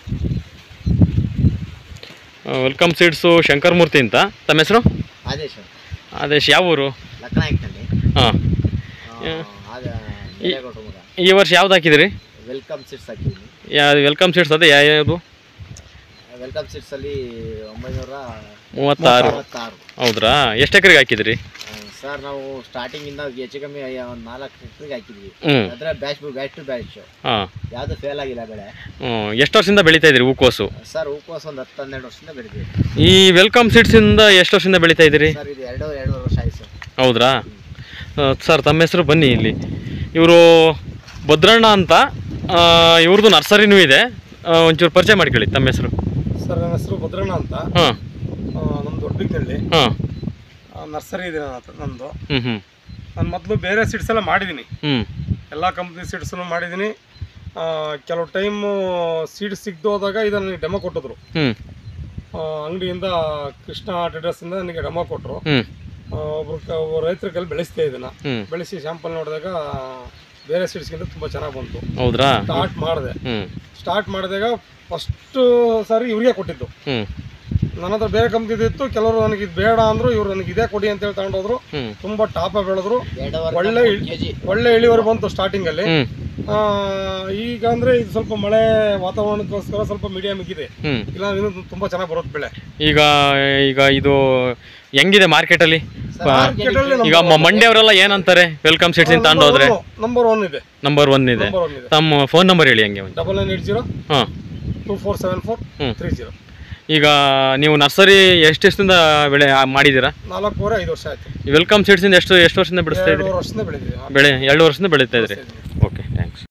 Welcome seeds Shankaramurthy ಅಂತ ತಮ್ಮ ಹೆಸರು ಆದೇಶ ಆದೇಶ್ ಯಾವ ಊರು ಲಕ್ನಾಯಕ್ನಲ್ಲಿ ಹಾಂ ಆದ ಎಲೆಗೊಟ್ಟು ಮಗ ಈ ವರ್ಷ ಯಾವ್ದು ಹಾಕಿದಿರಿ ವೆಲ್ಕಮ್ ಸೀಟ್ಸ್ ಹಾಕಿದ್ದೀನಿ ಯಾ ವೆಲ್ಕಮ್ ಸೀಡ್ಸ್ ಅದೇ ಯಾವುದು ವೆಲ್ಕಮ್ ಸೀಟ್ಸಲ್ಲಿ ಒಂಬೈನೂರ ಮೂವತ್ತಾರು ಮೂವತ್ತಾರು ಹೌದ್ರಾ ಎಷ್ಟು ಎಕರೆಗೆ ಹಾಕಿದಿರಿ ಸರ್ ನಾವು ಸ್ಟಾರ್ಟಿಂಗಿಂದ ಹೆಚ್ಚು ಕಮ್ಮಿ ಒಂದು ನಾಲ್ಕು ಎಕರೆಗೆ ಹಾಕಿದ್ವಿ ಹ್ಞೂ ಅದರ ಬ್ಯಾಚ್ ಬ್ಯಾಚ್ ಟು ಬ್ಯಾಚ್ ಹಾಂ ಯಾವುದು ಫೇಲ್ ಆಗಿಲ್ಲ ಬೆಳೆ ಹ್ಞೂ ಎಷ್ಟು ವರ್ಷದಿಂದ ಬೆಳೀತಾ ಇದ್ದೀರಿ ಹೂಕೋಸು ಸರ್ ಹೂಕೋಸ್ ಒಂದು ಹತ್ತು ಹನ್ನೆರಡು ವರ್ಷದಿಂದ ಬೆಳೆದಿವಿ ಈ ವೆಲ್ಕಮ್ ಸೀಡ್ಸಿಂದ ಎಷ್ಟು ವರ್ಷದಿಂದ ಬೆಳೀತಾ ಇದ್ದೀರಿ ಸರ್ ಇದು ಎರಡು ಎರಡೂವರೆ ವರ್ಷ ಆಯ್ತು ಸರ್ ಹೌದ್ರಾ ಆ, ಸರ್ ತಮ್ಮ ಹೆಸರು ಬನ್ನಿ ಇಲ್ಲಿ ಇವರು ಭದ್ರಣ್ಣ ಅಂತ ಆ, ಇವ್ರದ್ದು ನರ್ಸರಿನೂ ಇದೆ ಆ, ಒಂಚೂರು ಪರಿಚಯ ಮಾಡ್ಕೊಳ್ಳಿ ತಮ್ಮ ಹೆಸರು ಸರ್ ನನ್ನ ಹೆಸರು ಭದ್ರಣ್ಣ ಅಂತ ಹಾಂ ಆ, ನಮ್ದು ದೊಡ್ಡಬಿದ್ನಳ್ಳಿ ಹಾಂ ನರ್ಸರಿ ಇದೆ ನನ್ನ ಹತ್ರ ನಂದು ಹ್ಞೂ ಹ್ಞೂ ನಾನು ಮೊದಲು ಬೇರೆ ಸೀಡ್ಸ್ ಎಲ್ಲ ಮಾಡಿದ್ದೀನಿ ಹ್ಞೂ ಎಲ್ಲ ಕಂಪ್ನಿ ಸೀಡ್ಸನ್ನು ಮಾಡಿದ್ದೀನಿ ಆ, ಕೆಲವು ಟೈಮು ಸೀಡ್ಸ್ ಸಿಗ್ದು ಹೋದಾಗ ಇದು ನನಗೆ ಡೆಮೋ ಕೊಟ್ಟಿದ್ರು ಹ್ಞೂ ಆ, ಅಂಗಡಿಯಿಂದ ಕೃಷ್ಣ ಟ್ರೇಡರ್ಸಿಂದ ನನಗೆ ಡೆಮೋ ಕೊಟ್ಟರು ಹ್ಞೂ ಒಬ್ರು ಕ- ಒಬ್ಬ ರೈತರ ಕೈಲಿ ಬೆಳೆಸ್ತಾ ಇದನ್ನ ಹ್ಞೂ ಬೆಳೆಸಿ ಶಾಂಪಲ್ ನೋಡಿದಾಗ ಬೇರೆ ಸೀಡ್ಸ್ಗಿಂತ ತುಂಬ ಚೆನ್ನಾಗಿ ಬಂತು ಹೌದ್ರಾ ಸ್ಟಾರ್ಟ್ ಮಾಡಿದೆ ಹ್ಞೂ ಸ್ಟಾರ್ಟ್ ಮಾಡಿದಾಗ ಫಸ್ಟು ಸಾರಿ ಇವ್ರಿಗೆ ಕೊಟ್ಟಿದ್ದು ಹ್ಞೂ ನನ್ನ ಹತ್ರ ಬೇರೆ ಕಂಪ್ನಿದು ಇತ್ತು ಕೆಲವರು ನನಗೆ ಇದು ಬೇಡ ಅಂದ್ರು ಇವ್ರು ನನಗೆ ಇದೇ ಕೊಡಿ ಅಂತ ಹೇಳಿ ತಗೊಂಡೋದ್ರು ಹ್ಞೂ ತುಂಬಾ ಟಾಪ ಬೆಳೆದ್ರು ಎರಡೂವರೆ ಒಳ್ಳೆ ಕೆ ಜಿ ಒಳ್ಳೆ ಇಳುವರಿ ಬಂತು ಸ್ಟಾರ್ಟಿಂಗ್ ಅಲ್ಲಿ ಹ್ಞೂ ಆ, ಈಗ ಅಂದ್ರೆ ಇದು ಸ್ವಲ್ಪ ಮಳೆ ವಾತಾವರಣಕ್ಕೋಸ್ಕರ ಸ್ವಲ್ಪ ಮೀಡಿಯಂ ಇದೆ ಹ್ಞೂ ಇಲ್ಲ ಇನ್ನು ತುಂಬಾ ಚೆನ್ನಾಗಿ ಬರುತ್ತೆ ಬೆಳೆ ಈಗ ಈಗ ಇದು ಹೆಂಗಿದೆ ಮಾರ್ಕೆಟಲ್ಲಿ ಮಾರ್ಕೆಟಲ್ಲಿ ಈಗ ಮ- ಮಂಡ್ಯವರೆಲ್ಲ ಏನಂತಾರೆ ವೆಲ್ಕಮ್ ಸೀಡ್ಸ್ ಇಂದ ತಗೊಂಡೋದ್ರೆ ನಂಬರ್ ಒನ್ ಇದೆ ನಂಬರ್ ಒನ್ ಇದೆ ನಂಬರ್ ಒನ್ ಇದೆ ತಮ್ಮ ಫೋನ್ ನಂಬರ್ ಹೇಳಿ ಹಂಗೆ ಒಂದು ಡಬಲ್ ನೈನ್ ಏಟ್ ಜೀರೋ ಹಾಂ two four seven four hmm. Three zero ಈಗ ನೀವು ನರ್ಸರಿ ಎಷ್ಟೆಷ್ಟಿಂದ ಬೆಳೆ ಆ, ಮಾಡಿದ್ದೀರಾ ನಾಲ್ಕೂವರೆ ಐದು ವರ್ಷ ಆಯ್ತು ವೆಲ್ಕಮ್ ಸೀಡ್ಸಿಂದ ಎಷ್ಟು ಎಷ್ಟು ವರ್ಷದಿಂದ ಬಿಡಿಸ್ತಾ ಇದ್ದೀರಿ ಎರಡೂವರೆ ವರ್ಷದಿಂದ ಬೆಳೆದಿದೆ ಬೆಳೆ ಎರಡು ವರ್ಷದಿಂದ ಬೆಳೀತಾ ಇದ್ರಿ ಬೆಳೆಸ್ತಾ ಇದ್ದೀವಿ.